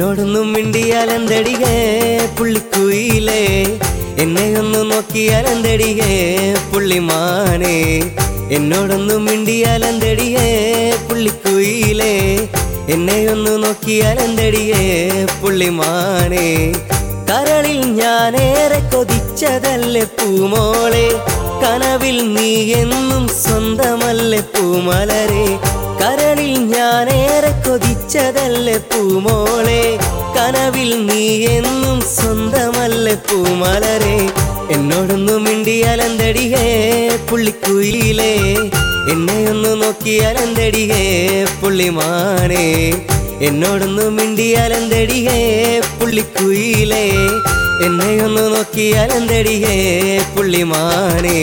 എന്നോടൊന്നും മിണ്ടിയാൽ എന്തടികേ പുള്ളിക്കുയിലേ എന്നെ ഒന്ന് നോക്കിയാൽ എന്തടികേ പുള്ളിമാനെ എന്നോടൊന്നും മിണ്ടിയാൽ എന്തടികേ പുള്ളിക്കുയിലേ എന്നെ ഒന്ന് നോക്കിയാൽ എന്തടികേ പുള്ളിമാനെ കരളിൽ ഞാനേറെ കൊതിച്ചതല്ലേ പൂമോളെ കനവിൽ നീ എന്നും സ്വന്തമല്ലേ പൂമലരെ കരളിൽ ഞാനേറെ കൊതിച്ചതല്ലേ പൂമോളെ കനവിൽ നീ എന്നും സ്വന്തമല്ലേ പൂമലരെ എന്നോടൊന്നു മിണ്ടിയാൽ എന്തടികേ പുള്ളിക്കുയിലേ എന്നെ ഒന്ന് നോക്കിയാൽ എന്തടികേ പുള്ളിമാനെ എന്നോടൊന്നു മിണ്ടിയാൽ എന്തടികേ പുള്ളിക്കുയിലേ എന്നെ ഒന്ന് നോക്കിയാൽ എന്തടികേ പുള്ളിമാനെ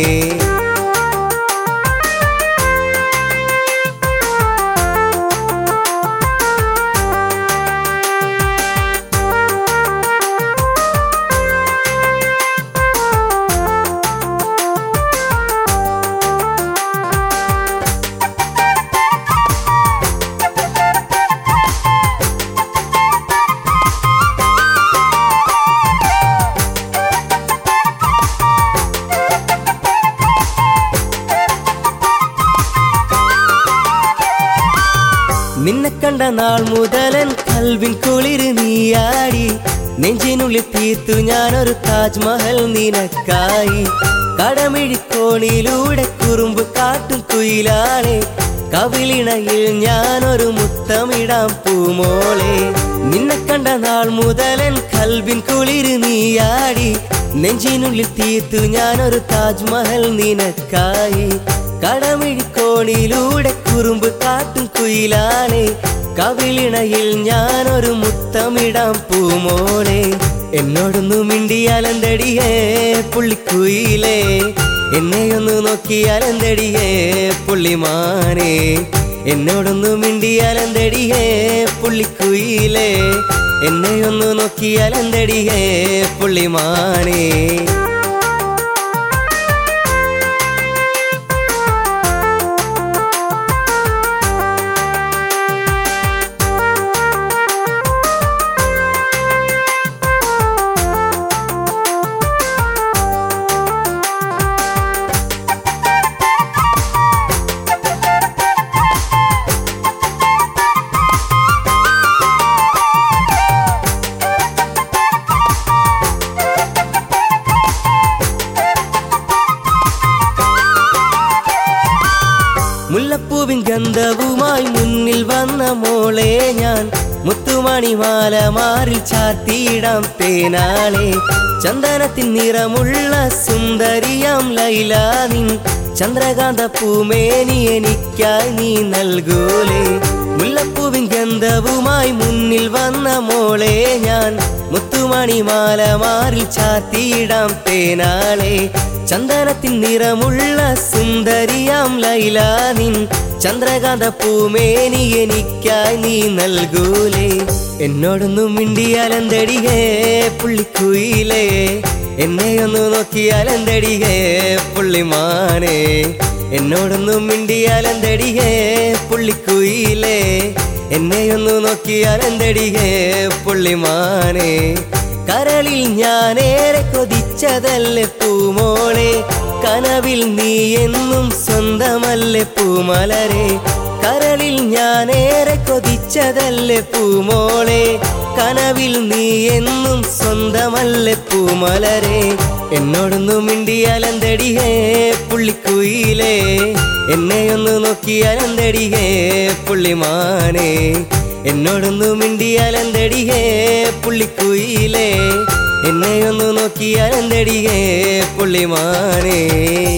നിന്നെ കണ്ട നാൾ മുതലൻ കൽവിൻ കുളിര് നീയാടി നെഞ്ചിനുള്ളിൽ തീർത്തു ഞാനൊരു താജ്മഹൽ നിനക്കായി കടമിഴിക്കോണിലൂടെ കുറുമ്പ് കാട്ടും കുയിലാളെ കവിളിണയിൽ ഞാനൊരു മുത്തമിടാം പൂമോളെ നിന്നെ കണ്ട നാൾ മുതലൻ കൽവിൻ കുളിര് നീയാടി നെഞ്ചിനുള്ളിൽ തീർത്തു ഞാനൊരു താജ്മഹൽ നിനക്കായി കടമിഴിക്കോണിലൂടെ കുറുമ്പ് കാട്ടും കുയിലാളെ കവിളിണയിൽ ഞാനൊരു മുത്തമിടാം പൂമോളെ എന്നോടൊന്നു മിണ്ടിയാൽ എന്തടിയേ പുള്ളിക്കുയിലേ എന്നെ ഒന്ന് നോക്കിയാൽ എന്തടിയേ പുള്ളിമാനെ എന്നോടൊന്നു മിണ്ടിയാൽ എന്തടിയേ പുള്ളിക്കുയിലേ എന്നെ ഒന്ന് നോക്കിയാൽ എന്തടിയേ പുള്ളിമാനെ മുല്ലപ്പൂവിൻ ഗന്ധവുമായി മുന്നിൽ വന്ന മോളെ ഞാൻ മുത്തുമണിമാല മാറിൽ ചാർത്തിയിടാം തേനാളെ ചന്ദനത്തിൻ നിറമുള്ള സുന്ദരിയാം ലൈല നിൻ ചന്ദ്രകാന്ത പൂമേനി എനിക്കായി നീ നൽകൂലേ മുല്ലപ്പൂവിൻ ഗന്ധവുമായി മുന്നിൽ വന്ന മോളെ ഞാൻ മുത്തുമണിമാല മാറിൽ ചാർത്തിയിടാം തേനാളെ ചന്ദനത്തിൻ നിറമുള്ള സുന്ദരിയാം ലൈല നിൻ ചന്ദ്രകാന്ത പൂമേനി എനിക്കായി നീ നൽകൂലേ എന്നോടൊന്നും മിണ്ടിയാൽ എന്തടികേ പുള്ളിക്കുയിലേ എന്നെ ഒന്ന് നോക്കിയാൽ എന്തടികേ പുള്ളിമാനെ എന്നോടൊന്നും മിണ്ടിയാൽ എന്തടികേ പുള്ളിക്കുയിലേ എന്നെ ഒന്ന് നോക്കിയാൽ എന്തടികേ പുള്ളിമാനെ കരളിൽ ഞാനേറെ കൊതിച്ചതല്ലേ പൂമോളെ കനവിൽ നീ എന്നും സ്വന്തമല്ലേ പൂമലരെ കരളിൽ ഞാനേറെ കൊതിച്ചതല്ലേ പൂമോളെ കനവിൽ നീ എന്നും സ്വന്തമല്ലേ പൂമലരെ എന്നോടൊന്നു മിണ്ടിയാൽ എന്തടിയേ പുള്ളിക്കുയിലേ എന്നെ ഒന്ന് നോക്കിയാൽ എന്തടിയേ പുള്ളിമാനെ എന്നോടൊന്നു മിണ്ടിയാൽ എന്തടിയേ പുള്ളിക്കുയിലേ എന്നെ ഒന്ന് നോക്കിയാൽ എന്തടിയേ പുള്ളിമാനേ